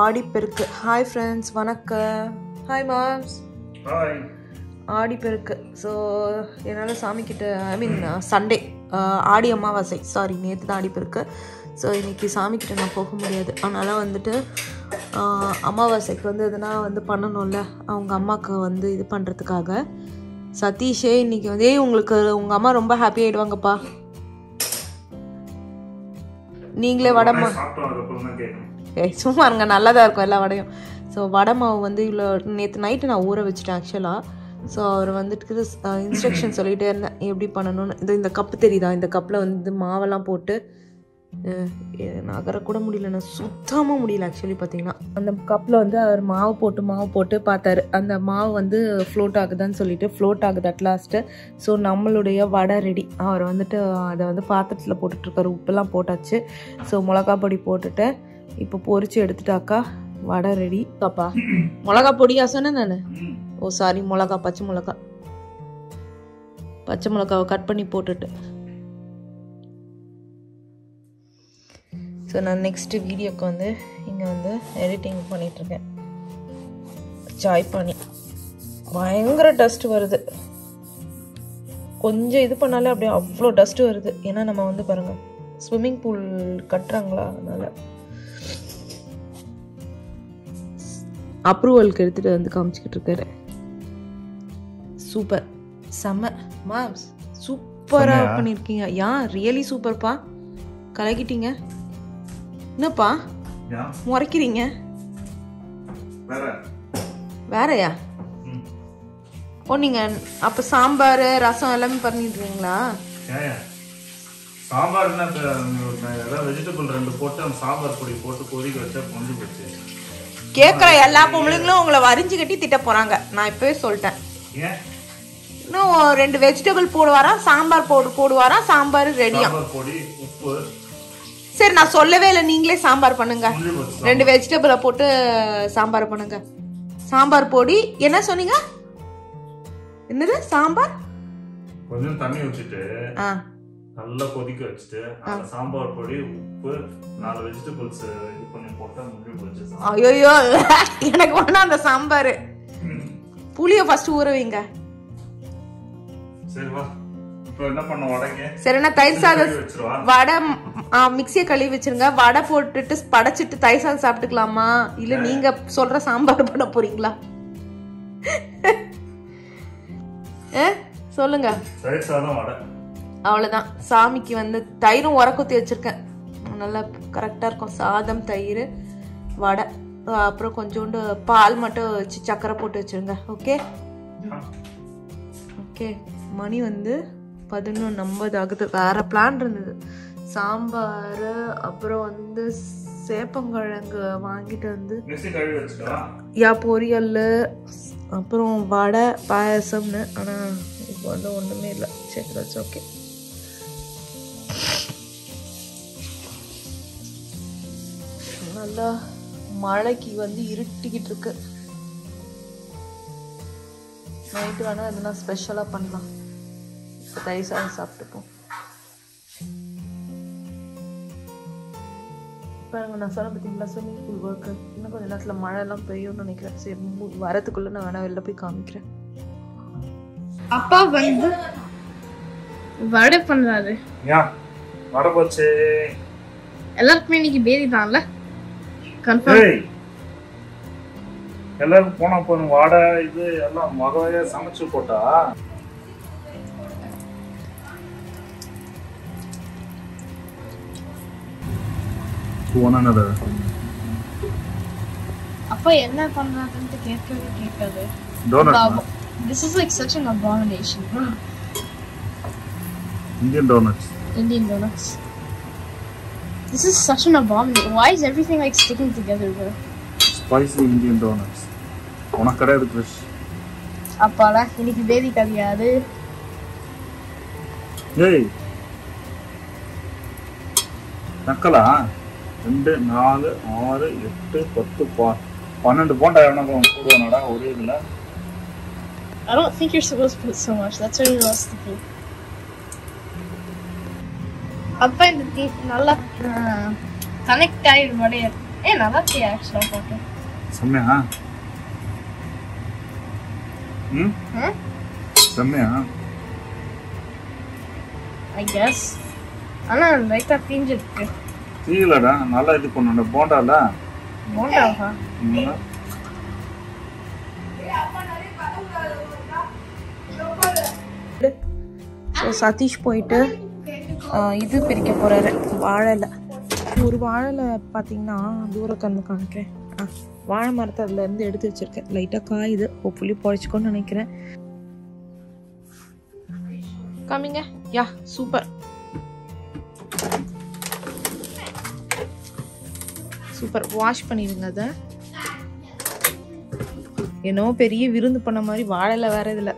Aadiperukku hi friends வணக்கம் ஹாய் மாம்ஸ் ஹாய் ஆடிப்பெருக்கு ஸோ என்னால் சாமிக்கிட்ட ஐ மீன் சண்டே ஆடி அமாவாசை சாரி நேற்று தான் ஆடிப்பெருக்கு ஸோ இன்னைக்கு சாமிக்கிட்ட நான் போக முடியாது அதனால் வந்துட்டு ஆஹ், அமாவாசைக்கு வந்து எதுனா வந்து பண்ணணும்ல அவங்க அம்மாவுக்கு வந்து இது பண்ணுறதுக்காக சதீஷே இன்னைக்கு வந்து "ஏய், உங்களுக்கு உங்கள் அம்மா ரொம்ப ஹாப்பி ஆகிடுவாங்கப்பா நீங்களே வடமா சாப்பிட்டோம் அதுக்கப்புறம் தான் கேட்கணும் ஏய் சும்மா இருங்க நல்லா தான் இருக்கும் எல்லா வடையும் ஸோ வடை மாவு வந்து இவ்வளோ நேற்று நைட்டு நான் ஊற வச்சுட்டேன் ஆக்சுவலாக ஸோ அவர் வந்துட்டு இன்ஸ்ட்ரக்ஷன் சொல்லிகிட்டே இருந்தேன் எப்படி பண்ணணும்னு இது இந்த கப்பு தெரியுதா இந்த கப்பில் வந்து மாவெல்லாம் போட்டு அஹ், எ- நகரக்கூட முடியல நான் சுத்தமாக முடியல ஆக்சுவலி பார்த்தீங்கன்னா அந்த கப்பில் வந்து அவர் மாவு போட்டு மாவு போட்டு பார்த்தாரு அந்த மாவு வந்து ஃப்ளோட் ஆகுதான்னு சொல்லிட்டு ஃப்ளோட் ஆகுது அட் லாஸ்ட்டு ஸோ நம்மளுடைய வடை ரெடி அவர் வந்துட்டு அதை வந்து பாத்திரத்தில் போட்டுட்ருக்காரு உப்பெல்லாம் போட்டாச்சு ஸோ மிளகா பொடி போட்டுட்டு இப்போ பொரிச்சு எடுத்துட்டாக்கா வடை ரெடி பாப்பா மிளகா பொடியா சொன்னேன் நான் ம். ஓ சாரி மிளகா பச்சை மிளகா பச்சை மிளகாவை கட் பண்ணி போட்டுட்டு ஸோ நான் நெக்ஸ்ட் வீடியோக்கு வந்து இங்கே வந்து எடிட்டிங் பண்ணிகிட்ருக்கேன் சாய் பானி பயங்கர டஸ்ட் வருது கொஞ்சம் இது பண்ணாலே அப்படியே அவ்வளோ டஸ்ட் வருது ஏன்னா நம்ம வந்து பாருங்கள் ஸ்விம்மிங் பூல் கட்டுறாங்களா அதனால் அப்ரூவலுக்கு எடுத்துகிட்டு வந்து காமிச்சிக்கிட்டு இருக்காரு சூப்பர் செம்ம மாம்ஸ் சூப்பராக செம்மையா? பண்ணியிருக்கீங்க யா ரியலி சூப்பர்ப்பா கலக்கிட்டீங்க என்னப்பா ஏன்? முறைக்கிறீங்க வேற வேறயா ம். ஓ நீங்கள் அப்போ சாம்பார் ரசம் எல்லாமே பண்ணிடுறீங்களா ஏன் சாம்பார்னா இப்ப நான் ஏதாவது வெஜிடபிள் ரெண்டு போட்டு அந்த சாம்பார் பொடி போட்டு கொதிக்க வச்சா பொஞ்சு போச்சு கேட்குற எல்லா பொம்பளைங்களும் உங்களை வரிஞ்சு கட்டி திட்ட போகிறாங்க நான் இப்போவே சொல்லிட்டேன் ஏன் இன்னும் ரெண்டு வெஜிடபிள் போடுவாராம் சாம்பார் போடு போடுவாராம் சாம்பார் ரெடியா சாம்பார் பொடி உப்பு சரி நான் சொல்லவே இல்லை நீங்களே சாம்பார் பண்ணுங்க பொஞ்சு போச்சு ரெண்டு வெஜிடபிளை போட்டு சாம்பார் பண்ணுங்க சாம்பார் பொடி என்ன சொன்னீங்க என்னது சாம்பார் கொஞ்சம் தண்ணி ஊற்றிட்டு ஆ நல்லா கொதிக்க வச்சுட்டு அந்த சாம்பார் பொடி உப்பு நாலு வெஜிடபிள்ஸ் இது பண்ணி போட்டா முடிஞ்சு போச்சு சாம்பார். ஐயோ எனக்கு வேணாம் அந்த சாம்பார் புளியை ஃபர்ஸ்ட் ஊற வைங்க சரி வா இப்போ என்ன பண்ண வடைங்க சரி நான் தயிர் சாதம் கழுவி வச்சிருவா வடை மிக்சியை கழுவி வச்சிருங்க வடை போட்டுட்டு படைச்சிட்டு தயிர் சாதம் சாப்பிட்டுக்கலாமா இல்ல நீங்க சொல்ற சாம்பார் பண்ண போறீங்களா ஏ சொல்லுங்க தயிர் சாதம் வடை அவ்வளவுதான் சாமிக்கு வந்து தயிரும் உரக்குத்தி வச்சிருக்கேன் நல்லா கரெக்டா இருக்கும் சாதம் தயிர் வடை அஹ் அப்புறம் கொஞ்சோண்டு பால் மட்டும் வச்சு சக்கரை போட்டு வச்சிருங்க ஓகே ஓகே மணி வந்து பதினொன்று ஐம்பது ஆகுது வேற பிளான் இருந்தது சாம்பார் அப்புறம் வந்து சேப்பங்கிழங்கு வாங்கிட்டு வந்து மிக்ஸி கழுவி வச்சுட்டா யா பொரியல் அப்புறம் வடை பாயசம்னு ஆனால் இப்போ வந்து ஒன்றுமே இல்லை சரி தட்ஸ் ஓகே நல்லா மழைக்கு வந்து இருட்டிக்கிட்டு இருக்கு நைட்டு வேணா எதுனா ஸ்பெஷலாக பண்ணலாம் இப்போ தயிர் சாதம் சாப்பிட்டுப்போம் பாருங்க நான் சொன்ன பார்த்தீங்களா ஸ்விம்மிங் பூல் ஒர்க்கு இன்னும் கொஞ்ச நேரத்தில் மழை எல்லாம் பெய்யும்னு நினைக்கிறேன் சரி மு- வரதுக்குள்ள நான் வேணா வெளில போய் காமிக்கிறேன் அப்பா வந்து வடை பண்றாரு ஏன் வடை போச்சு எல்லாருக்குமே இன்னைக்கு பேதி தான்ல கன்ஃபார்ம் ஏய் எல்லாருக்கும் போனா போதும் வடை இது எல்லாம் மகவையா சமைச்சு போட்டா போனது அப்பா என்ன பண்றாருன்னு கேட்கவே கேட்காது donut this is like such an abomination Indian donuts Indian donuts. This is such an abomination. Why is everything like sticking together, bro? Spicy Indian donuts உனக்கு கிடையாது கிறிஷ் அப்பாடா இன்னைக்கு பேதி கிடையாது ஏய் நக்கலா ரெண்டு நாலு ஆறு எட்டு பத்து பா பன்னெண்டு போண்டா எவனா போடுவானாடா ஒரே இதுல I don't think you're supposed to put so much. That's why you're all sticky. அப்பா இந்த டீ நல்லா கனெக்ட் ஆயிடும் வடைய ஏ நல்லா இருக்கே ஆக்சுவலாக போட்டு செம்மையா ம் ம் செம்மையா ஐ கெஸ் ஆனால் லைட்டாக தீஞ்சிருக்கு தீயிலடா நல்லா இது பண்ணணும் போண்டால போண்டாவா ம். ஸோ சதீஷ் போயிட்டு ஆஹ், இது பிரிக்க போறாரு வாழைல ஒரு வாழைல பார்த்தீங்கன்னா தூர கண்ணு காமிக்கிறேன் ஆ வாழை மரத்தை அதுல இருந்து எடுத்து வச்சிருக்கேன் லைட்டாக காயுது ஹோப்ஃபுல்லி பொழைச்சிக்கோன்னு நினைக்கிறேன் காமிங்க யா சூப்பர் சூப்பர் வாஷ் பண்ணிடுங்க அதை என்னவோ பெரிய விருந்து பண்ண மாதிரி வாழைல வேற இதில்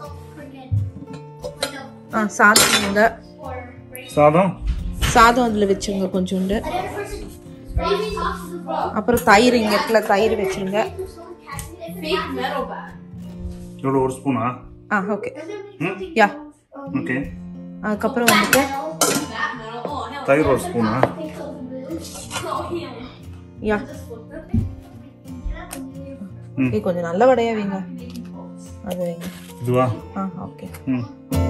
ஆ சாப்பிடுங்க சாதம் சாதம் அதில் வச்சுருங்க கொஞ்சோண்டு அப்புறம் தயிர் இங்கே இடத்துல தயிர் வச்சுருங்க எவ்வளோ ஒரு ஸ்பூனா ஆ ஓகே ம் யா ஓகே அதுக்கப்புறம் வந்துட்டு தயிர் ஒரு ஸ்பூனா யா ம். இது கொஞ்சம் நல்ல வடையா வைங்க அது வைங்க இதுவா ஆ ஓகே ம்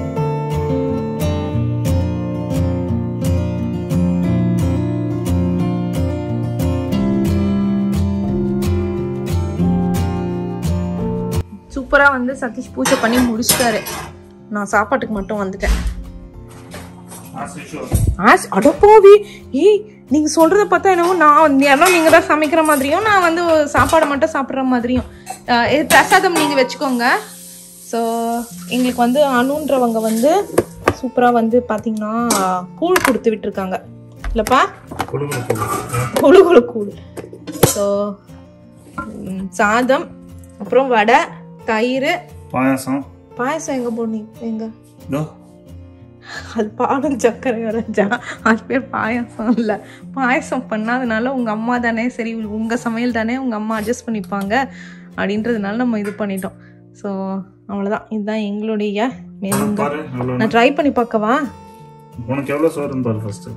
சூப்பராக வந்து சதீஷ் பூஜை பண்ணி முடிச்சிட்டாரு நான் சாப்பாட்டுக்கு மட்டும் வந்துட்டேன் ஆஸ் யூஷுவல் ஆஸ் அடப்போவி ஏய் நீங்கள் சொல்கிறத பார்த்தா என்னவோ நான் வந்து யாரோ நீங்கள் தான் சமைக்கிற மாதிரியும் நான் வந்து சாப்பாடை மட்டும் சாப்பிட்ற மாதிரியும் அஹ் இது பிரசாதம் நீங்கள் வச்சுக்கோங்க ஸோ எங்களுக்கு வந்து அணுன்றவங்க வந்து சூப்பராக வந்து பார்த்தீங்கன்னா கூழ் கொடுத்து விட்டுருக்காங்க இல்லைப்பா கொடுக்குற பொருள் குழு குழு கூழ் ஸோ சாதம் அப்புறம் வடை தயிர் பாயாசம் பாயசம் எங்கே போனீங்க எங்கே இதோ அது பாடல் சக்கரை வரைஞ்சா அது பேர் பாயசம் இல்லை பாயசம் பண்ணாதனால உங்கள் அம்மா தானே சரி உங்கள் சமையல் தானே உங்கள் அம்மா அட்ஜஸ்ட் பண்ணிப்பாங்க அப்படின்றதுனால நம்ம இது பண்ணிட்டோம் ஸோ அவ்வளோதான் இதுதான் எங்களுடைய மெனுங்க பாரு எவ்வளோ நான் ட்ரை பண்ணி பார்க்கவா உனக்கு எவ்வளோ சோறுன்னு பாரு ஃபர்ஸ்ட்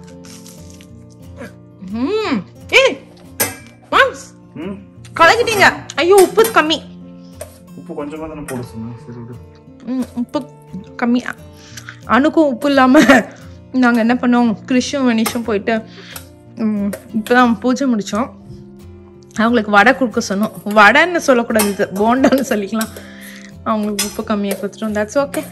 ம் ஏய் மாம்ஸ் ம் கலக்கிட்டீங்க ஐயோ உப்பு கம்மி உப்பு கொஞ்சமாக தானே போட சொன்னேன் சரி விடு ம், உப்பு கம்மி அணுக்கும் உப்பு இல்லாமல் நாங்கள் என்ன பண்ணோம் கிறிஷும் வெனிஷும் போயிட்டு இப்போ தான் பூஜை முடித்தோம் அவங்களுக்கு வடை கொடுக்க சொன்னோம் வடைன்னு சொல்லக்கூடாது இது போண்டான்னு சொல்லிக்கலாம் அவங்களுக்கு உப்பு கம்மியாக கொடுத்துட்டோம் தட்ஸ் ஓகே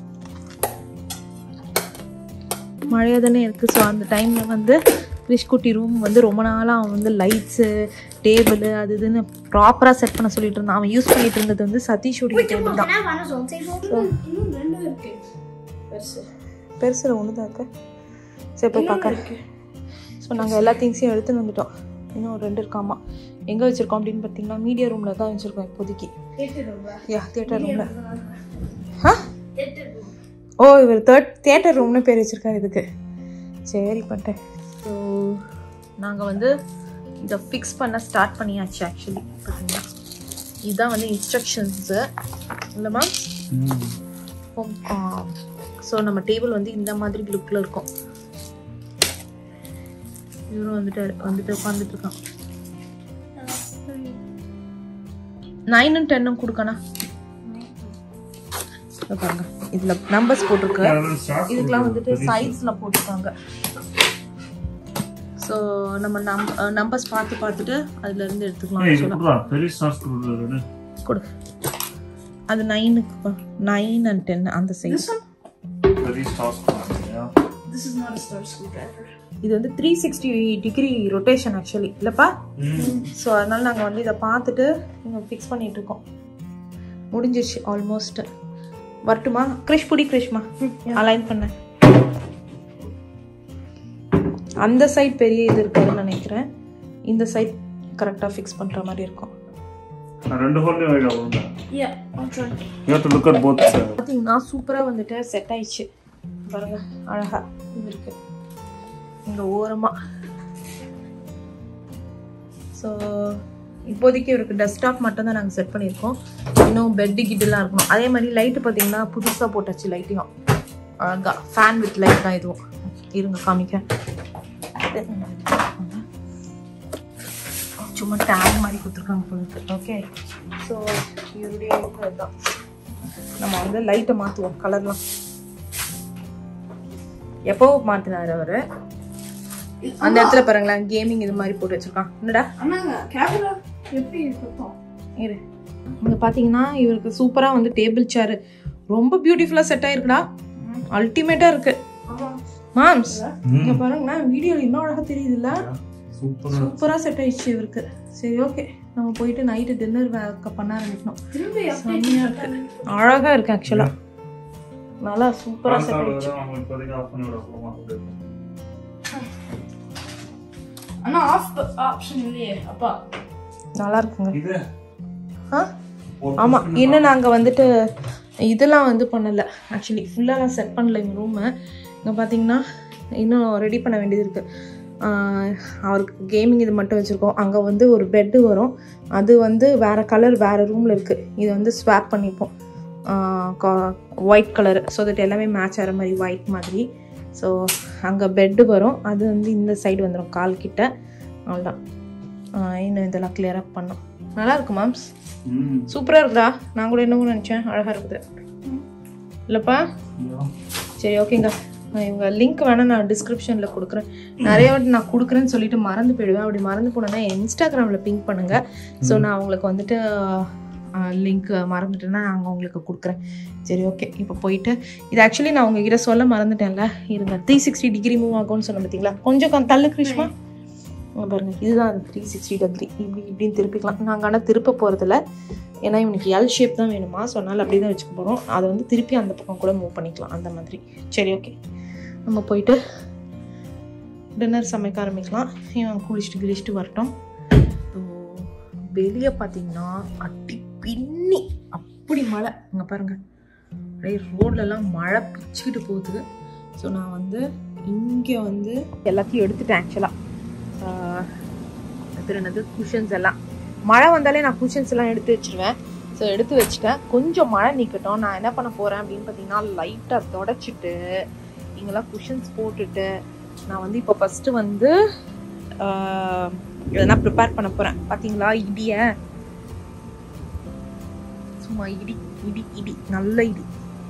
மழையாக தானே இருக்குது ஸோ அந்த டைமில் வந்து கிறிஷ்குட்டி ரூம் வந்து ரொம்ப நாளாக அவன் வந்து லைட்ஸு டேபிள் அது இதுன்னு ப்ராப்பராக செட் பண்ண சொல்லிட்டு இருந்தான் அவன் யூஸ் பண்ணிட்டு இருந்தது வந்து சதீஷுடைய டேபிள் தான் Can I have on his own table? இன்னும் ரெண்டு இருக்கு பெருசு பெருசில் ஒன்று தான் இருக்கு சரி போய் பார்க்க ஸோ நாங்கள் எல்லா திங்ஸையும் எடுத்துன்னு வந்துட்டோம் இன்னும் ஒரு ரெண்டு இருக்காமா எங்கே வச்சுருக்கோம் அப்படின்னு பார்த்தீங்கன்னா மீடியா ரூமில் தான் வச்சுருக்கோம் இப்போதைக்கு யா தியேட்டர் ரூமில் ஆ ஓ இவர் தேர்ட் தியேட்டர் ரூம்னு பேர் வச்சுருக்காரு இதுக்கு சரி பண்ணிட்டேன் ஸோ நாங்கள் வந்து இதை ஃபிக்ஸ் பண்ண ஸ்டார்ட் பண்ணியாச்சு ஆக்சுவலி பார்த்தீங்கன்னா இதுதான் வந்து இன்ஸ்ட்ரக்ஷன்ஸு இல்லைம்மா ஹோம் ஸோ நம்ம டேபிள் வந்து இந்த மாதிரி லுக்கில் இருக்கும் இவரும் வந்துட்டு வந்துட்டு உட்காந்துட்டு இருக்கான் நைனும் டென்னும் கொடுக்கணும் இதோ பாருங்க இதுல நம்பர்ஸ் போட்டிருக்கு இதுக்கெல்லாம் வந்துட்டு சைஸ்ல போட்டிருக்காங்க ஸோ நம்ம நம் நம்பர்ஸ் பார்த்து பார்த்துட்டு அதுல இருந்து எடுத்துக்கலாம் ஆக்சுவலாக பெரிய சாஸ் கொடுக்குறது கொடு அது நைனுக்கு நைன் அண்ட் டென் அந்த சைஸ் பெரிய சாஸ் கொடுக்குறியா This is not a star screwdriver. இது வந்து three sixty degree rotation actually இல்லைப்பா ஸோ அதனால நாங்கள் வந்து இதை பார்த்துட்டு இங்கே ஃபிக்ஸ் பண்ணிட்டு இருக்கோம் முடிஞ்சிருச்சு ஆல்மோஸ்ட் வரட்டுமா கிரிஷ் புடி கிரிஷ்மா அலைன் பண்ண அந்த சைட் பெரிய இது இருக்காதுன்னு நினைக்கிறேன் இந்த சைட் கரெக்டாக ஃபிக்ஸ் பண்ணுற மாதிரி இருக்கும் நான் ரெண்டு ஹோல்லையும் வைடா ஒழுங்கா Yeah, I'll try. You have to look at both பார்த்தீங்கன்னா சூப்பராக வந்துட்டு செட் ஆயிடுச்சு பாருங்க அழகா இது இருக்கு இங்கே ஓரமாக ஸோ இப்போதைக்கு இவருக்கு டெஸ்க்டாப் மட்டும் தான் நாங்கள் செட் பண்ணியிருக்கோம் இன்னும் பெட்டு கிட்டெல்லாம் இருக்கணும் அதே மாதிரி லைட்டு பார்த்தீங்கன்னா புதுசாக போட்டாச்சு லைட்டையும் அழகா ஃபேன் வித் லைட் தான் இதுவும் இருங்க காமிக்க சும்மா டேக் மாதிரி கொடுத்துருக்காங்க போல ஓகே ஸோ இவருடைய இதுதான் நம்ம வந்து லைட்டை மாற்றுவோம் கலர்லாம் எப்போ மாற்றினார் அவர் அந்த இடத்துல பாருங்களேன் கேமிங் இது மாதிரி போட்டு வச்சிருக்கான் என்னடா அண்ணாங்க கேமரா எப்படி சுத்தம் இரு இங்க பாத்தீங்கன்னா இவருக்கு சூப்பரா வந்து டேபிள் சேர் ரொம்ப பியூட்டிஃபுல்லா செட் ஆயிருக்குடா அல்டிமேட்டா இருக்கு மாம்ஸ் இங்க பாருங்களா வீடியோல இன்னும் அழகா தெரியுதுல்ல சூப்பர் சூப்பரா செட் ஆயிடுச்சு இவருக்கு சரி ஓகே நம்ம போயிட்டு நைட்டு டின்னர் பண்ண ஆரம்பிக்கணும் திரும்பி செம்மையா இருக்கு அழகா இருக்கு ஆக்சுவலா நல்லா சூப்பரா செட் ஆயிடுச்சு நம்ம இப்போதைக்கு ஆஃப் பண்ணி விட போமா அண்ணா ஆஃப் ஆப்ஷன் இல்லையே அப்பா நல்லா இருக்குங்க இது ஆ ஆமா இன்னும் நாங்க வந்துட்டு இதெல்லாம் வந்து பண்ணல ஆக்சுவலி ஃபுல்லாலாம் செட் பண்ணல எங்கள் ரூமை இங்கே பார்த்தீங்கன்னா இன்னும் ரெடி பண்ண வேண்டியது இருக்கு ஆஹ் அவருக்கு கேமிங் இது மட்டும் வச்சுருக்கோம் அங்கே வந்து ஒரு பெட்டு வரும் அது வந்து வேறு கலர் வேறு ரூமில் இருக்குது இது வந்து ஸ்வாப் பண்ணிப்போம் ஒயிட் கலர் ஸோ தட் எல்லாமே மேட்ச் ஆகிற மாதிரி ஒயிட் மாதிரி ஸோ அங்கே பெட்டு வரும் அது வந்து இந்த சைடு வந்துடும் கால் கிட்ட அவ்வளோதான் ஆஹ் இன்னும் இதெல்லாம் கிளியராக பண்ணோம் நல்லா இருக்கு மாம்ஸ் ம் சூப்பராக இருக்குடா நான் கூட என்னமோ நினச்சேன் அழகாக இருக்குது இல்லைப்பா சரி ஓகேங்க நான் இவங்க லிங்க் வேணால் நான் டிஸ்கிரிப்ஷனில் கொடுக்குறேன் நிறைய வாட்டி நான் கொடுக்குறேன்னு சொல்லிட்டு மறந்து போயிடுவேன் அப்படி மறந்து போனேன்னா இன்ஸ்டாகிராமில் பிங்க் பண்ணுங்கள் ஸோ நான் உங்களுக்கு வந்துட்டு லிங்க் மறந்துட்டேன்னா நாங்கள் உங்களுக்கு கொடுக்குறேன் சரி ஓகே இப்போ போயிட்டு இது ஆக்சுவலி நான் உங்ககிட்ட சொல்ல மறந்துட்டேன்ல இருங்க த்ரீ சிக்ஸ்டி டிகிரி மூவ் ஆகும்னு சொன்னேன் பார்த்தீங்களா கொஞ்சம் கொ- தள்ளு கிருஷ்மா இங்க பாருங்க இதுதான் அது த்ரீ சிக்ஸ்டி டிகிரி இப்படி இப்படின்னு திருப்பிக்கலாம் நாங்கள் ஆனால் திருப்ப போகிறதில்ல ஏன்னா இவனுக்கு எல் ஷேப் தான் வேணுமா ஸோ அதனால் அப்படி தான் வச்சுக்க போகிறோம் அதை வந்து திருப்பி அந்த பக்கம் கூட மூவ் பண்ணிக்கலாம் அந்த மாதிரி சரி ஓகே நம்ம போயிட்டு டின்னர் சமைக்க ஆரம்பிக்கலாம் இவன் குளிச்சுட்டு கிழிச்சிட்டு வரட்டும் ஸோ வெளியே பார்த்தீங்கன்னா அட்டி பின்னி அப்படி மழை இங்கே பாருங்க அப்படியே ரோட்லலாம் மழை பிச்சுக்கிட்டு போகுது ஸோ நான் வந்து இங்கே வந்து எல்லாத்தையும் எடுத்துட்டேன் ஆக்சுவலாக அது என்னது குஷன்ஸ் எல்லாம் மழை வந்தாலே நான் குஷன்ஸ் எல்லாம் எடுத்து வச்சிருவேன் ஸோ எடுத்து வச்சுட்டேன் கொஞ்சம் மழை நிற்கட்டும் நான் என்ன பண்ண போகிறேன் அப்படின்னு பார்த்தீங்கன்னா லைட்டாக தொடச்சிட்டு இங்கெல்லாம் குஷன்ஸ் போட்டுட்டு நான் வந்து இப்போ ஃபஸ்ட்டு வந்து ஆஹ், எதனா ப்ரிப்பேர் பண்ண போகிறேன் பார்த்தீங்களா இடிய சும்மா இடி இடி இடி நல்ல இடி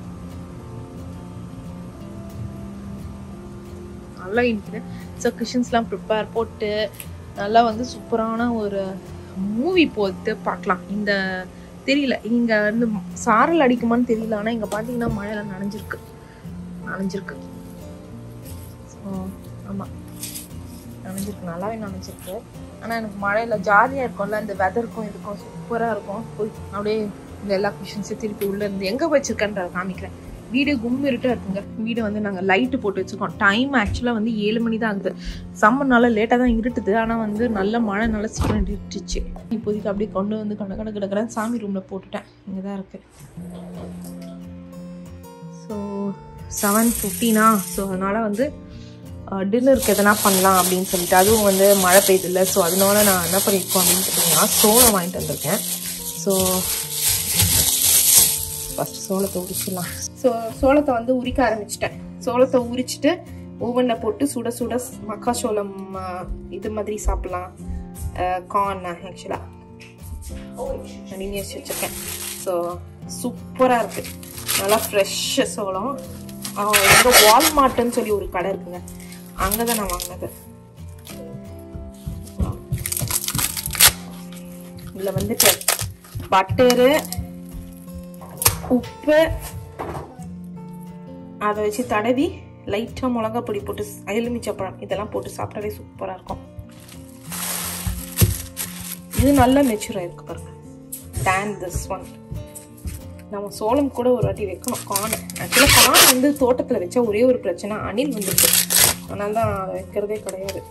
நல்லா இடிக்குது ஸோ குஷன்ஸ்லாம் ப்ரிப்பேர் போட்டு நல்லா வந்து சூப்பரான ஒரு மூவி போட்டு பார்க்கலாம் இந்த தெரியல இங்கே வந்து சாரல் அடிக்குமான்னு தெரியல ஆனால் இங்கே பார்த்தீங்கன்னா மழையில நனைஞ்சிருக்கு நனைஞ்சிருக்கு ஸோ ஆமாம் நனைஞ்சிருக்கு நல்லாவே நனைஞ்சிருக்கு ஆனால் எனக்கு மழையில் ஜாலியாக இருக்கும்ல இந்த வெதருக்கும் இதுக்கும் சூப்பராக இருக்கும் போய் அப்படியே இந்த எல்லா குஷன்ஸையும் திருப்பி உள்ளே இருந்து எங்கே வச்சிருக்கேன்றத காமிக்கிறேன் வீடு கும் இருட்டாக இருக்குங்க வீடு வந்து நாங்கள் லைட்டு போட்டு வச்சுருக்கோம் டைம் ஆக்சுவலாக வந்து ஏழு மணி தான் ஆகுது சம்மர்னால லேட்டாக தான் இருட்டுது ஆனால் வந்து நல்ல மழை நல்லா சீக்கிரம் இருட்டுச்சு இப்போதைக்கு அப்படியே கொண்டு வந்து கட கட கிடக்கிறேன் சாமி ரூமில் போட்டுட்டேன் இங்கே தான் இருக்குது ஸோ செவன் ஃபிஃப்டினா ஸோ அதனால் வந்து டின்னருக்கு எதனா பண்ணலாம் அப்படின்னு சொல்லிட்டு அதுவும் வந்து மழை பெய்யுதில்ல ஸோ அதனால நான் என்ன பண்ணியிருக்கோம் அப்படின்னு பார்த்தீங்கன்னா சோளம் வாங்கிட்டு வந்திருக்கேன் ஸோ ஃபஸ்ட் சோளத்தை உரிச்சிடலாம் ஸோ சோளத்தை வந்து உரிக்க ஆரம்பிச்சிட்டேன் சோளத்தை உரிச்சிட்டு ஓவனில் போட்டு சுட சுட மக்காச்சோளம் ஆ, இது மாதிரி சாப்பிட்லாம் கார்ன் ஆக்சுவலாக அப்படின்னு யோசிச்சு வச்சுருக்கேன் ஸோ சூப்பராக இருக்குது நல்லா ஃப்ரெஷ்ஷு சோளம் எங்கள் வால்மார்ட்னு சொல்லி ஒரு கடை இருக்குங்க அங்கே தான் நான் வாங்கினது இதில் வந்துட்டு பட்டரு உப்பு அதை வச்சு தடவி லைட்டாக மிளகா பொடி போட்டு எலுமிச்சப்பழம் இதெல்லாம் போட்டு சாப்பிட்டாவே சூப்பராக இருக்கும் இது நல்ல மெச்சூர் ஆயிருக்கு பாருங்க டேன் திஸ் ஒன் நம்ம சோளம் கூட ஒரு வாட்டி வைக்கணும் கான் ஆக்சுவலாக கான் வந்து தோட்டத்தில் வச்சா ஒரே ஒரு பிரச்சனை அணில் வந்துருக்கு அதனால தான் அதை வைக்கிறதே கிடையாது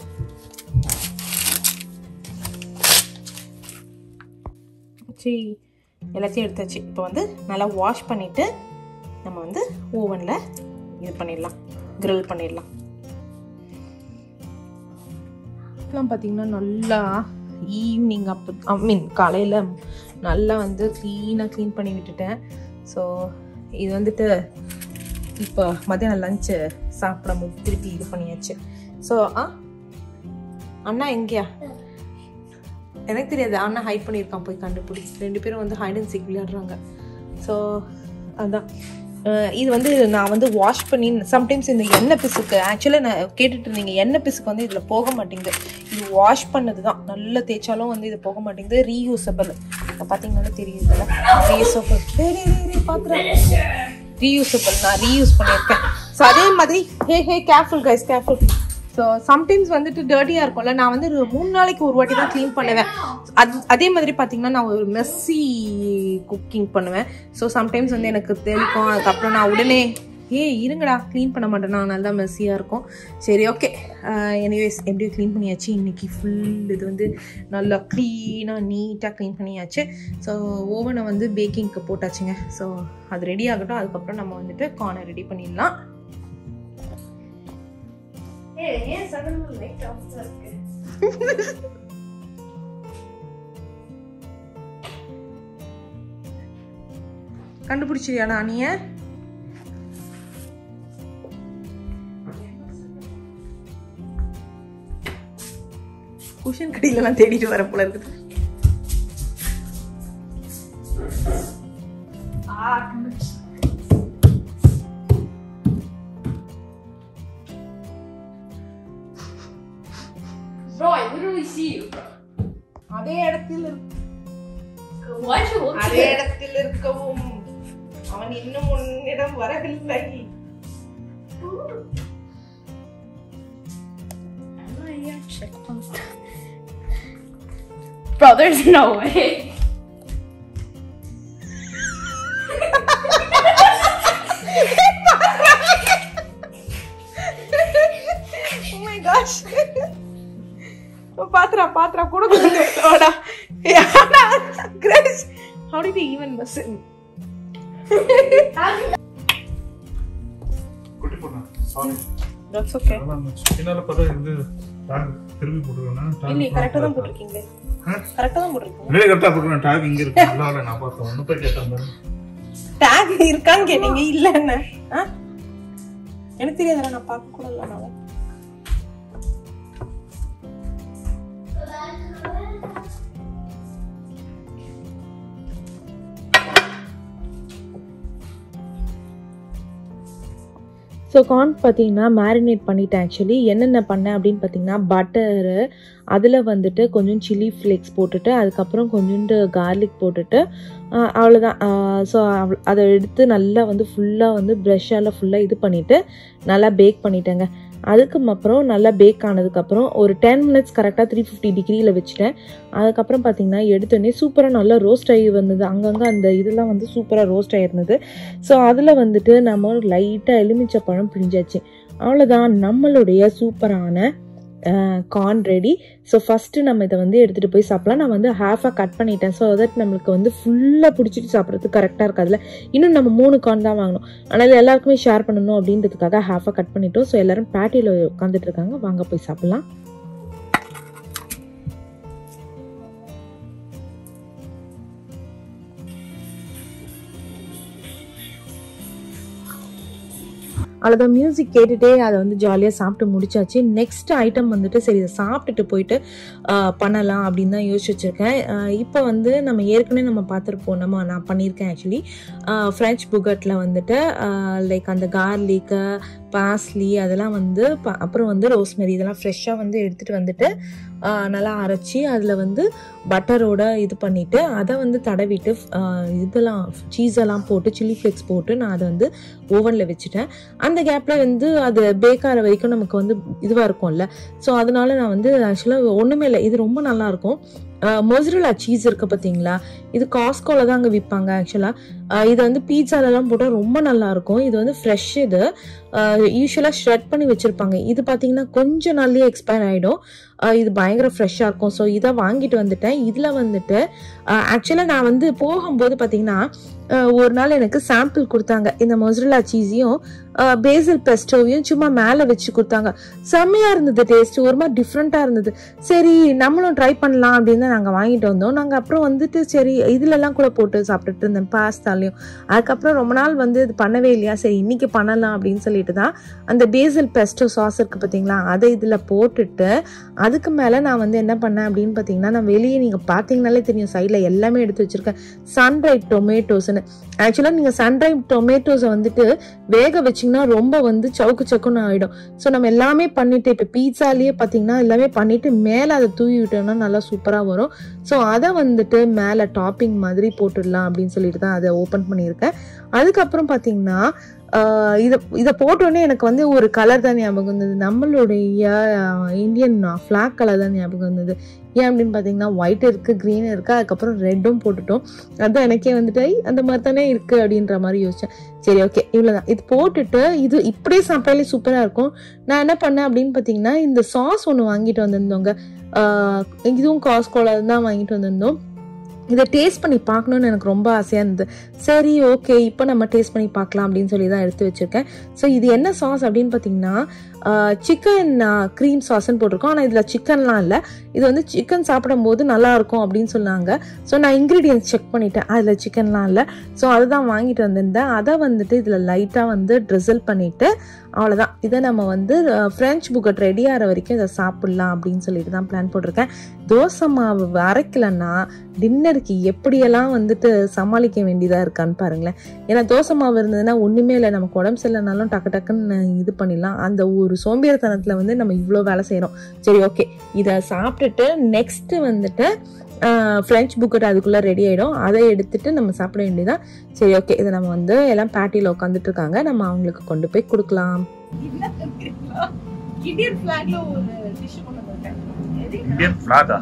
சரி எல்லாத்தையும் எடுத்தாச்சு இப்போ வந்து நல்லா வாஷ் பண்ணிவிட்டு நம்ம வந்து ஓவனில் இது பண்ணிடலாம் grill பண்ணிடலாம் எல்லாம் பார்த்தீங்கன்னா நல்லா ஈவினிங் அப்போ ஐ மீன் காலையில் நல்லா வந்து க்ளீனாக க்ளீன் பண்ணி விட்டுட்டேன் ஸோ இது வந்துட்டு இப்போ மதியானம் லஞ்சு சாப்பிடும்போது திருப்பி இது பண்ணியாச்சு ஸோ ஆ அண்ணா எங்கேயா எனக்கு தெரியாது அண்ணன் ஹைட் பண்ணியிருக்கான் போய் கண்டுபிடி ரெண்டு பேரும் வந்து ஹைட் அண்ட் சீக் விளையாடுறாங்க ஸோ அதான் அஹ் இது வந்து நான் வந்து வாஷ் பண்ணி சம்டைம்ஸ் இந்த எண்ணெய் பிசுக்கு ஆக்சுவலாக நான் கேட்டுட்டு இருந்தீங்க எண்ணெய் பிசுக்கு வந்து இதில் போக மாட்டேங்குது இது வாஷ் பண்ணது தான் நல்லா தேய்ச்சாலும் வந்து இது போக மாட்டேங்குது ரீயூசபிள் பார்த்தீங்கன்னா தெரியுதுல்ல ரீயூசபிள் பார்க்குறேன் ரீயூசபிள் நான் ரீயூஸ் பண்ணியிருக்கேன் ஸோ அதே மாதிரி hey hey careful guys careful so sometimes வந்துட்டு டர்ட்டியாக இருக்கும்ல நான் வந்து ஒரு மூணு நாளைக்கு ஒரு வாட்டி தான் க்ளீன் பண்ணுவேன் அது அதே மாதிரி பார்த்தீங்கன்னா நான் ஒரு மெஸ்ஸி குக்கிங் பண்ணுவேன் ஸோ சம்டைம்ஸ் வந்து எனக்கு தெளிக்கும் அதுக்கப்புறம் நான் உடனே ஏ இருங்கடா க்ளீன் பண்ண மாட்டேன் நான் நல்லா மெஸ்ஸியாக இருக்கும் சரி ஓகே எனிவேஸ் எப்படியோ க்ளீன் பண்ணியாச்சு இன்னைக்கு ஃபுல் இது வந்து நல்லா க்ளீனாக நீட்டாக க்ளீன் பண்ணியாச்சு ஸோ ஓவனை வந்து பேக்கிங்க்கு போட்டாச்சுங்க ஸோ அது ரெடி ஆகட்டும் அதுக்கப்புறம் நம்ம வந்துட்டு கார்னை ரெடி பண்ணிடலாம் கண்டுபிடிச்சியா நானிய குஷன் கடையிலலாம் தேடிட்டு வர போல இருக்குது Bro, I literally see you. அதே இடத்தில் இருக்கு Why did you look அதே there? இடத்தில் இருக்கவும் அவன் இன்னும் உன்னிடம் வரவில்லை Bro, there's no way. Oh my gosh. பாத்ரா பாத்ரா கூட கொடுத்தோடா Grace how did he even miss it குட்டி பொண்ணு சாரி that's okay பின்னால பார்த்தா இது டேக் திருப்பி போட்டுருக்கேன் இல்லையே கரெக்டா தான் போட்டிருக்கீங்களே கரெக்டா தான் போட்டிருக்கீங்க இல்லையே கரெக்டாக போட்டுருக்கேன் டேக் இங்கே இருக்கு நல்லா இல்லை நான் பார்த்தேன் ஒன்று போய் கேட்டேன் பாரு. டேக் இருக்கான்னு கேட்டீங்க இல்லன்னு ஆ? எனக்கு தெரியாதுல நான் பார்க்க கூட இல்லை நான் ஸோ கார்ன் பார்த்தீங்கன்னா மேரினேட் பண்ணிட்டேன் ஆக்சுவலி என்னென்ன பண்ணேன் அப்படின்னு பார்த்தீங்கன்னா பட்டரு அதில் வந்துட்டு கொஞ்சம் சில்லி ஃப்ளேக்ஸ் போட்டுட்டு அதுக்கப்புறம் கொஞ்சோண்டு கார்லிக் போட்டுட்டு ஆஹ் அவ்வளோதான் ஸோ அதை எடுத்து நல்லா வந்து ஃபுல்லாக வந்து ப்ரெஷ்ஷால் ஃபுல்லாக இது பண்ணிவிட்டு நல்லா பேக் பண்ணிட்டேங்க அதுக்கு அப்புறம் நல்லா பேக் ஆனதுக்கப்புறம் ஒரு டென் மினிட்ஸ் கரெக்டாக த்ரீ ஃபிஃப்டி டிகிரியில் வச்சுட்டேன் அதுக்கப்புறம் பார்த்தீங்கன்னா எடுத்தோடனே சூப்பராக நல்லா ரோஸ்ட் ஆகி வந்தது அங்கங்கே அந்த இதெல்லாம் வந்து சூப்பராக ரோஸ்ட் ஆகிருந்தது ஸோ அதில் வந்துட்டு நம்ம லைட்டாக எலுமிச்சை பழம் பிழிஞ்சாச்சு அவ்வளோதான் நம்மளுடைய சூப்பரான கார்ன் ரெடி ஸோ ஃபஸ்ட்டு நம்ம இதை வந்து எடுத்துகிட்டு போய் சாப்பிடலாம் நான் வந்து ஹாஃபாக கட் பண்ணிட்டேன் ஸோ தட் நம்மளுக்கு வந்து ஃபுல்லாக பிடிச்சிட்டு சாப்பிட்றதுக்கு கரெக்டாக இருக்காதுல இன்னும் நம்ம மூணு கார்ன் தான் வாங்கணும் அதனால் எல்லாருக்குமே ஷேர் பண்ணணும் அப்படின்றதுக்காக ஹாஃபாக கட் பண்ணிட்டோம் ஸோ எல்லாரும் பேட்டியில் உட்காந்துட்டு இருக்காங்க வாங்க போய் சாப்பிட்லாம் அவ்வளோதான் மியூசிக் கேட்டுட்டே அதை வந்து ஜாலியாக சாப்பிட்டு முடிச்சாச்சு நெக்ஸ்ட் ஐட்டம் வந்துட்டு சரி இதை சாப்பிட்டுட்டு போயிட்டு ஆஹ், பண்ணலாம் அப்படின்னு தான் யோசிச்சு வச்சுருக்கேன் இப்போ வந்து நம்ம ஏற்கனவே நம்ம பார்த்துருப்போம் நம்ம நான் பண்ணியிருக்கேன் ஆக்சுவலி ஃப்ரெஞ்ச் புகட்டில் வந்துட்டு லைக் அந்த கார்லிக்கு பாஸ்லி அதெல்லாம் வந்து ப- அப்புறம் வந்து ரோஸ்மெரி இதெல்லாம் ஃப்ரெஷ்ஷாக வந்து எடுத்துகிட்டு வந்துட்டு ஆஹ், நல்லா அரைச்சி அதில் வந்து பட்டரோட இது பண்ணிவிட்டு அதை வந்து தடவிட்டு ஆஹ், இதெல்லாம் சீஸெல்லாம் போட்டு சில்லி ஃப்ளேக்ஸ் போட்டு நான் அதை வந்து ஓவனில் வச்சுட்டேன் அந்த கேப்பில் வந்து அது பேக் ஆகிற வரைக்கும் நமக்கு வந்து இதுவாக இருக்கும்ல ஸோ அதனால நான் வந்து ஆக்சுவலாக ஒன்றுமே இல்லை இது ரொம்ப நல்லாயிருக்கும் மொசரலா சீஸ் இருக்குது பார்த்தீங்களா இது காஸ்கோவில் தான் அங்கே விற்பாங்க ஆக்சுவலாக இது வந்து பீட்சாலெல்லாம் போட்டால் ரொம்ப நல்லாயிருக்கும் இது வந்து ஃப்ரெஷ் இது யூஸ்வலாக ஷ்ரெட் பண்ணி வச்சுருப்பாங்க இது பார்த்தீங்கன்னா கொஞ்சம் நாள்லயே எக்ஸ்பயர் ஆகிடும் இது பயங்கர ஃப்ரெஷ்ஷாக இருக்கும் ஸோ இதை வாங்கிட்டு வந்துட்டேன் இதில் வந்துட்டு ஆக்சுவலாக நான் வந்து போகும்போது பார்த்தீங்கன்னா அஹ், ஒரு நாள் எனக்கு சாம்பிள் கொடுத்தாங்க இந்த மொசரலா சீஸையும் பேசல் பெஸ்டோவையும் சும்மா மேலே வச்சு கொடுத்தாங்க செம்மையாக இருந்தது டேஸ்ட் ஒரு மாதிரி டிஃப்ரெண்ட்டாக இருந்தது சரி நம்மளும் ட்ரை பண்ணலாம் அப்படின்னு தான் நாங்கள் வாங்கிட்டு வந்தோம் நாங்கள் அப்புறம் வந்துட்டு சரி இதுலலாம் கூட போட்டு சாப்பிட்டுட்டு இருந்தேன் பாஸ்தாலையும் அதுக்கப்புறம் ரொம்ப நாள் வந்து இது பண்ணவே இல்லையா சரி இன்னைக்கு பண்ணலாம் அப்படின்னு சொல்லிட்டு தான் அந்த பேசல் பெஸ்டோ சாஸ் இருக்குது பார்த்தீங்களா அதை இதில் போட்டுட்டு அதுக்கு மேலே நான் வந்து என்ன பண்ணேன் அப்படின்னு பார்த்தீங்கன்னா நான் வெளியே நீங்கள் பார்த்தீங்கனாலே தெரியும் சைடில் எல்லாமே எடுத்து வச்சுருக்கேன் சன்ரைட் டொமேட்டோஸ்னு ஆக்சுவலாக நீங்கள் சன்ரைட் டொமேட்டோஸை வந்துட்டு வேக வச்சிங்கன்னா ரொம்ப வந்து சவுக்கு சக்குன்னு ஆகிடும் ஸோ நம்ம எல்லாமே பண்ணிட்டு இப்போ பீட்சாலேயே பார்த்தீங்கன்னா எல்லாமே பண்ணிட்டு மேலே அதை தூவி விட்டோம்னா நல்லா சூப்பராக வரும் ஸோ அதை வந்துட்டு மேலே டாப்பிங் மாதிரி போட்டுடலாம் அப்படின்னு சொல்லிட்டு தான் அதை ஓப்பன் பண்ணியிருக்கேன் அதுக்கப்புறம் பார்த்தீங்கன்னா ஆஹ் இதை இதை போட்டோடனே எனக்கு வந்து ஒரு கலர் தான் ஞாபகம் வந்தது நம்மளுடைய இந்தியன் ஃப்ளாக் கலர் தான் ஞாபகம் வந்தது ஏன் அப்படின்னு பார்த்தீங்கன்னா ஒயிட் இருக்குது க்ரீன் இருக்குது அதுக்கப்புறம் ரெட்டும் போட்டுட்டோம் அதுதான் எனக்கே வந்துட்டு "ஐ, அந்த மாதிரி தானே இருக்குது அப்படின்ற மாதிரி யோசித்தேன் சரி ஓகே இவ்வளோதான் இது போட்டுட்டு இது இப்படியே சாப்பிட்டாலே சூப்பராக இருக்கும் நான் என்ன பண்ணேன் அப்படின்னு பார்த்தீங்கன்னா இந்த சாஸ் ஒன்று வாங்கிட்டு வந்திருந்தோங்க ஆஹ் இதுவும் காஸ்கோல தான் வாங்கிட்டு வந்திருந்தோம் இதை டேஸ்ட் பண்ணி பார்க்கணுன்னு எனக்கு ரொம்ப ஆசையாக இருந்தது சரி ஓகே இப்போ நம்ம டேஸ்ட் பண்ணி பார்க்கலாம் அப்படின்னு சொல்லி தான் எடுத்து வச்சுருக்கேன் ஸோ இது என்ன சாஸ் அப்படின்னு பார்த்தீங்கன்னா சிக்கன் க்ரீம் சாஸ்ன்னு போட்டிருக்கோம் ஆனால் இதில் சிக்கன்லாம் இல்லை இது வந்து சிக்கன் சாப்பிடும்போது நல்லா இருக்கும் அப்படின்னு சொன்னாங்க ஸோ நான் இன்க்ரீடியன்ஸ் செக் பண்ணிட்டேன் அதில் சிக்கன்லாம் இல்லை ஸோ அதை தான் வாங்கிட்டு வந்திருந்தேன் அதை வந்துட்டு இதில் லைட்டாக வந்து ட்ரிசில் பண்ணிவிட்டு அவ்வளோதான் இதை நம்ம வந்து ஃப்ரெஞ்ச் புக்கட் ரெடி ஆகிற வரைக்கும் இதை சாப்பிட்லாம் அப்படின்னு சொல்லிட்டு தான் பிளான் போட்டிருக்கேன் தோசை மாவு அரைக்கலன்னா டின்னருக்கு எப்படியெல்லாம் வந்துட்டு சமாளிக்க வேண்டியதாக இருக்கான்னு பாருங்களேன் ஏன்னா தோசை மாவு இருந்ததுன்னா ஒன்றுமே இல்லை நமக்கு உடம்பு சரியில்லைனாலும் டக்கு டக்குன்னு இது பண்ணிடலாம் அந்த ஒரு சோம்பேறித்தனத்தில் வந்து நம்ம இவ்வளோ வேலை செய்கிறோம் சரி ஓகே இதை சாப்பிட்டுட்டு நெக்ஸ்ட்டு வந்துட்டு ஃப்ரெஞ்ச் புக்கட் அதுக்குள்ளே ரெடி ஆகிடும் அதை எடுத்துட்டு நம்ம சாப்பிட வேண்டியதான் சரி ஓகே இதை நம்ம வந்து எல்லாம் பேட்டியில் உட்காந்துட்டு இருக்காங்க நம்ம அவங்களுக்கு கொண்டு போய் கொடுக்கலாம் இந்தியன் ஃபிளாக்ல ஒரு டிஷ் கொண்டு வந்திருக்கேன் இந்தியன் ஃபிளாகா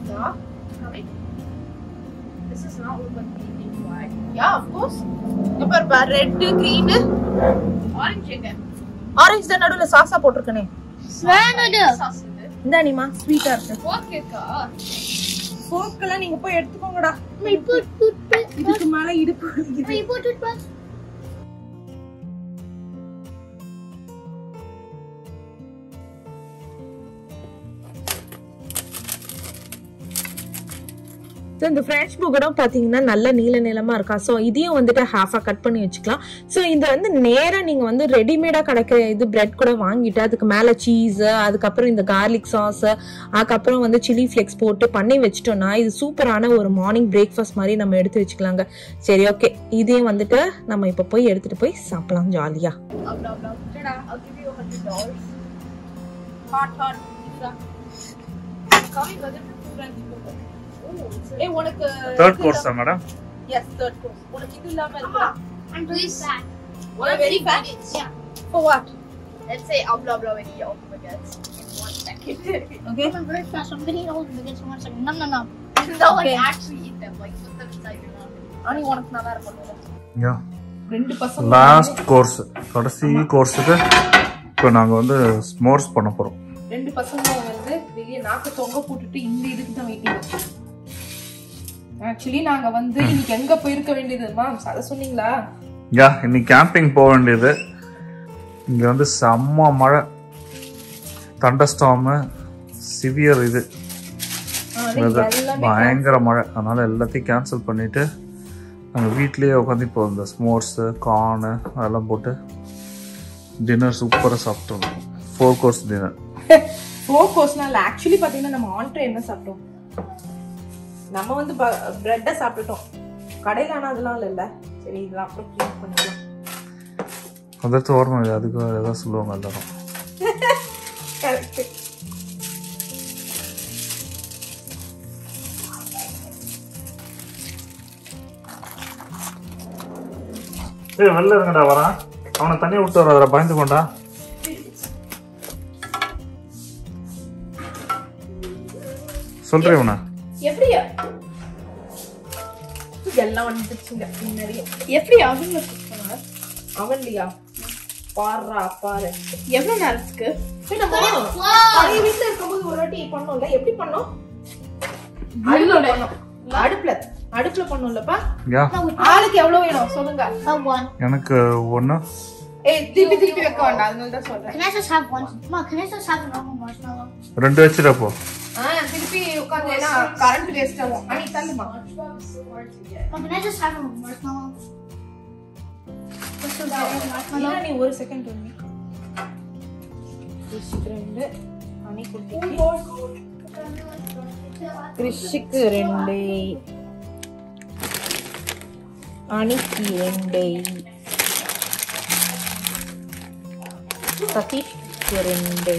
This is not what the Indian flag. Yeah, of course. இங்க பாரு பா ரெட் கிரீன் ஆரஞ்சு எங்க ஆரஞ்சு தான் நடுவில் சாஸா போட்டிருக்கனே Svanada. சாஸ் இது இந்த நீமா ஸ்வீட்டாக இருக்கு ஓகே இருக்கா ஃபோக்கெல்லாம் நீங்கள் போய் எடுத்துக்கோங்கடா My foot, foot, foot. இதுக்கு மேலே இடுப்பு வலிக்குது. My foot, foot, foot. So இந்த ஃப்ரெஞ்ச் புகடும் பார்த்தீங்கன்னா நல்ல நீள நீளமாக இருக்கா ஸோ இதையும் வந்துட்டு ஹாஃபாக கட் பண்ணி வச்சுக்கலாம் ஸோ இந்த வந்து நேராக நீங்கள் வந்து ரெடிமேடாக கிடைக்கிற இது பிரெட் கூட வாங்கிட்டு அதுக்கு மேலே சீஸு அதுக்கப்புறம் இந்த கார்லிக் சாஸு அதுக்கப்புறம் வந்து சில்லி ஃப்ளெக்ஸ் போட்டு பண்ணி வச்சிட்டோம்னா இது சூப்பரான ஒரு மார்னிங் பிரேக்ஃபாஸ்ட் மாதிரி நம்ம எடுத்து வச்சுக்கலாங்க சரி ஓகே இதையும் வந்துட்டு நம்ம இப்போ போய் எடுத்துகிட்டு போய் சாப்பிடலாம் ஜாலியாக அவ்வளோ அவ்வளோ சரிடா I'll give you a hundred dollars hot hot pizza coming with it French food ஏய் உனக்கு தேர்ட் கோர்ஸா மேடம் எஸ் தேர்ட் கோர்ஸ் உனக்கு இது இல்லாம இருக்கா I'm really fat. You're very fat? Yeah. For what? Let's say I'll blah blah when you open baguettes in one second. Okay I'm very fat. so I'm gonna eat all the baguettes in one second. Nom nom nom. no, like Okay. actually eat them. Like put them inside your mouth. Annie உனக்கு நல்லா இருக்கும் ரெண்டு பசங்க last course கடைசி கோர்ஸுக்கு இப்போ நாங்கள் வந்து s'mores பண்ண போகிறோம் ரெண்டு பசங்க வந்து வெளியே நாக்கு தொங்க போட்டுட்டு இந்த இதுக்கு தான் வெயிட்டிங் ஆக்சுவலி நாங்க வந்து இன்னைக்கு எங்க போயிருக்க வேண்டியது மேம் அதை சொன்னீங்களா யா இன்னைக்கு கேம்பிங் போக வேண்டியது இங்கே வந்து செம்ம மழை தண்டஸ்டாமு சிவியர் இது weather. பயங்கர மழை அதனால எல்லாத்தையும் கேன்சல் பண்ணிட்டு நாங்கள் வீட்லேயே உட்காந்து இப்போ இந்த ஸ்மோர்ஸு கார்னு அதெல்லாம் போட்டு டின்னர் சூப்பராக சாப்பிட்டோம் ஃபோர் கோர்ஸ் டின்னர் ஃபோர் கோர்ஸ்னா இல்லை ஆக்சுவலி பார்த்தீங்கன்னா நம்ம ஆன்ட்ரே என்ன சாப்பிட்டோம் நம்ம வந்து பிரெட்டை சாப்பிட்டுட்டோம் கடையில் ஆனால் அதெல்லாம் இல்லைல்ல சரி இதெல்லாம் அப்புறம் க்ளீன் பண்ணிக்கலாம் அதற்கு ஓரமாக இல்லை அதுக்கு ஏதாவது சொல்லுவாங்க எல்லாரும் கரெக்ட் ஏய் வெளில இருங்கடா வரான் அவனை தனியாக விட்டு வர பயந்து கொண்டா சொல்றேன் இவனை எப்படியா எல்லாம் வந்துச்சுங்க முன்னாடியே எப்படி அவங்க குக் பண்ணாங்க அவன்லையா பாருடா பாரு எவ்வளவு நேரத்துக்கு சரி, நம்ம பழைய வீட்டுல இருக்கும்போது ஒரு வாட்டி பண்ணோம்ல எப்படி பண்ணோம் அடுப்புல பண்ணோம் அடுப்புல அடுப்புல பண்ணோம்லப்பா யா ஆளுக்கு எவ்வளவு வேணும் சொல்லுங்க A one. எனக்கு ஒன்று ஏய் திருப்பி திருப்பி வைக்க வேண்டாம் அதனால தான் சொல்றேன் Can I just have one? Mom, can I just have a normal marshmallow? ரெண்டு வச்சிடப்போ ஆ திருப்பி உட்காந்து ஏன்னா கரண்ட் வேஸ்ட் ஆகும் அனி தள்ளுமா Mom, can I just have a marshmallow? Just so that one marshmallow. நீ ஒரு செகண்ட் ஒண்ணு ரெண்டு அனி குட்டிக்கு கிறிஷுக்கு ரெண்டு அணிக்கு ரெண்டு சதீஷ்க்கு ரெண்டு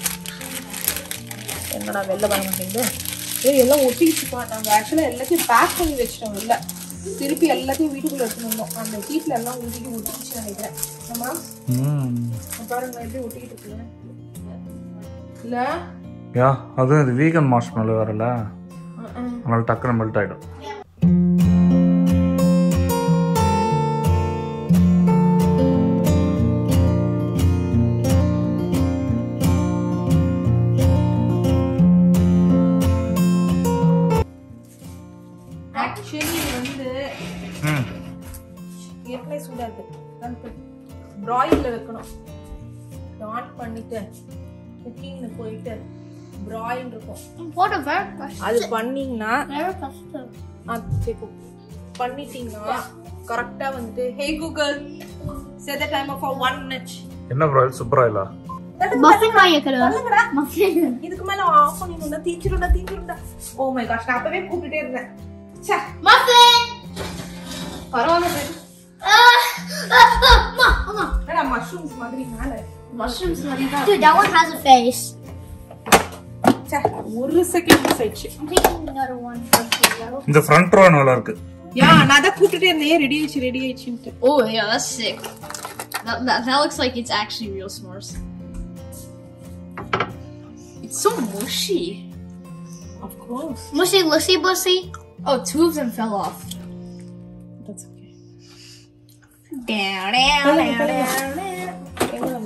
என்னடா வெளில வர மாட்டேங்குது ஏய் எல்லாம் ஒட்டிச்சுப்பா நாங்கள் ஆக்சுவலாக எல்லாத்தையும் பேக் பண்ணி வச்சிட்டோம் இல்லை திருப்பி எல்லாத்தையும் வீட்டுக்குள்ள எடுத்துட்டு வந்தோம் அந்த வீட்டில் எல்லாம் ஊட்டிக்கு ஒட்டிச்சு நினைக்கிறேன் ஆமா ம் பாருங்க எப்படி ஒட்டிக்கிட்டு இருக்குல்ல இல்லை யா அதுவும் இது வீகன் மார்ஷ்மெல்லோ வரல அதனால டக்குன்னு மெல்ட் ஆகிடும் ஆக்சுவலி வந்து ம் ஏற்கனவே சூடாது ப்ராயிலில் வைக்கணும் ஆன் பண்ணிட்டு குக்கிங்னு போயிட்டு ப்ராயில் இருக்கும் What a very custom. அது பண்ணீங்கன்னா Very custom. அது சரி, பண்ணிட்டீங்கன்னா கரெக்டாக வந்துட்டு hey Google say the time for one minute என்ன ப்ராயில் சூப்பராயிலா Muffin வாங்கி கரு. சொல்லுங்கடா Muffin. இதுக்கு மேல ஆஃப் பண்ணிடும்டா தீச்சிரும்டா தீச்சிரும்டா ஓ மை காஷ் நான் அப்பவே கூப்பிட்டுட்டே இருந்தேன் ச்சே Muffin! பரவாயில்ல baby. Ah! Ah! Ah! Ma! Ma! என்னடா மஷ்ரூம்ஸ் மாதிரி மேல Mushrooms. Dude, that one has a face. ச்சே ஒரு செகண்ட் மிஸ் ஆயிடுச்சு I'm taking another one from Theo. இந்த ஃப்ரண்ட் ரோ நல்லா இருக்கு யா நான் தான் கூப்பிட்டுட்டே இருந்தேன் ரெடி ஆயிடுச்சு ரெடி ஆயிடுச்சுன்ட்டு Oh yeah, that's sick. That, that that looks like it's actually real s'mores. It's so mushy. of course Mushy, lushy, bussy. Oh, two of them fell off. that's okay Down, down, down, down.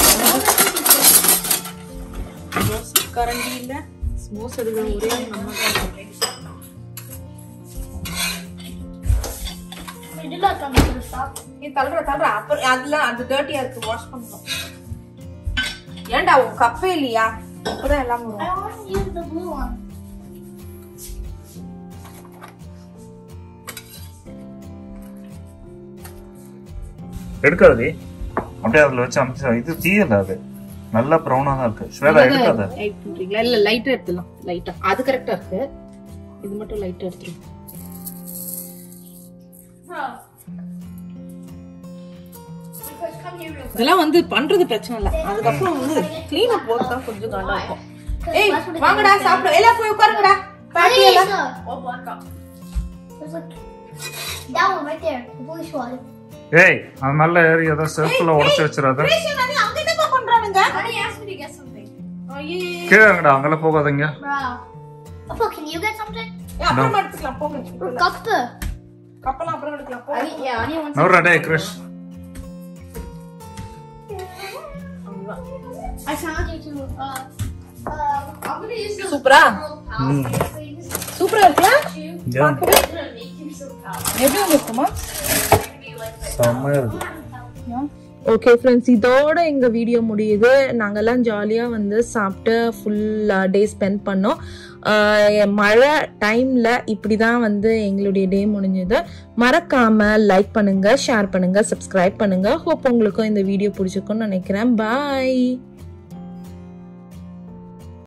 கரண்டி இல்ல ஸ்மோஸ் எடுக்கிற ஒரே நம்ம தான் We did not come to the shop. நீ தள்ளுற தள்ளுற அப்புறம் அதெல்லாம் அது டர்ட்டியா இருக்கு வாஷ் பண்ணணும் ஏன்டா உன் கப்பே இல்லையா அப்பதான் எல்லாம் வரும் I want to use the blue one. எடுக்காதே அப்படியே அதில் வச்சு அமைச்சு இது தீயல அது நல்லா ப்ரௌனாக தான் இருக்கு ஸ்வேதா எடுக்காத லைட் பண்றீங்களா இல்ல லைட்டா எடுத்துலாம் லைட்டா அது கரெக்டா இருக்கு இது மட்டும் லைட்டா எடுத்துரும் Because come here real quick. இதெல்லாம் வந்து பண்றது பிரச்சனை இல்ல அதுக்கப்புறம் வந்து கிளீன் அப் ஒர்க் தான் கொஞ்சம் காண்டா இருக்கும் ஏய் வாங்கடா சாப்பிடு எல்லாம் போய் உட்காருங்கடா பாட்டி எல்லாம் Oh, black up. There's like that one right there, the bluish one. ஏய் அது மேல ஏறி ஏதோ செல்ஃபில் உடச்சி வச்சிடாத அங்க என்னப்பா பண்றானுங்க Honey asked me to get something. ஐயே கீழே எங்கடா அங்கெல்லாம் போகாதீங்க Bruh. Appa, can you get something? ஏய், அப்புறமா எடுத்துக்கலாம் போங்க Cup. கப்பெல்லாம் அப்புறம் எடுக்கலாம் போங்க Yeah, honey wants நவரா day Krish I found you too. Uh, uh, I'm gonna use the சூப்பரா ம் please. சூப்பரா இருக்குல்ல யா I'm gonna make you some power. எப்படி இருக்குமா செம்மையா இருக்கு ஓகே ஃப்ரெண்ட்ஸ் இதோட எங்கள் வீடியோ முடியுது நாங்கெல்லாம் ஜாலியாக வந்து சாப்பிட்டு ஃபுல் டே ஸ்பெண்ட் பண்ணோம் ஆஹ் மழை டைமில் இப்படி தான் வந்து எங்களுடைய டே முடிஞ்சது மறக்காமல் லைக் பண்ணுங்கள் ஷேர் பண்ணுங்கள் சப்ஸ்கிரைப் பண்ணுங்கள் ஹோப் உங்களுக்கும் இந்த வீடியோ பிடிச்சிருக்கும்னு நினைக்கிறேன் பாய்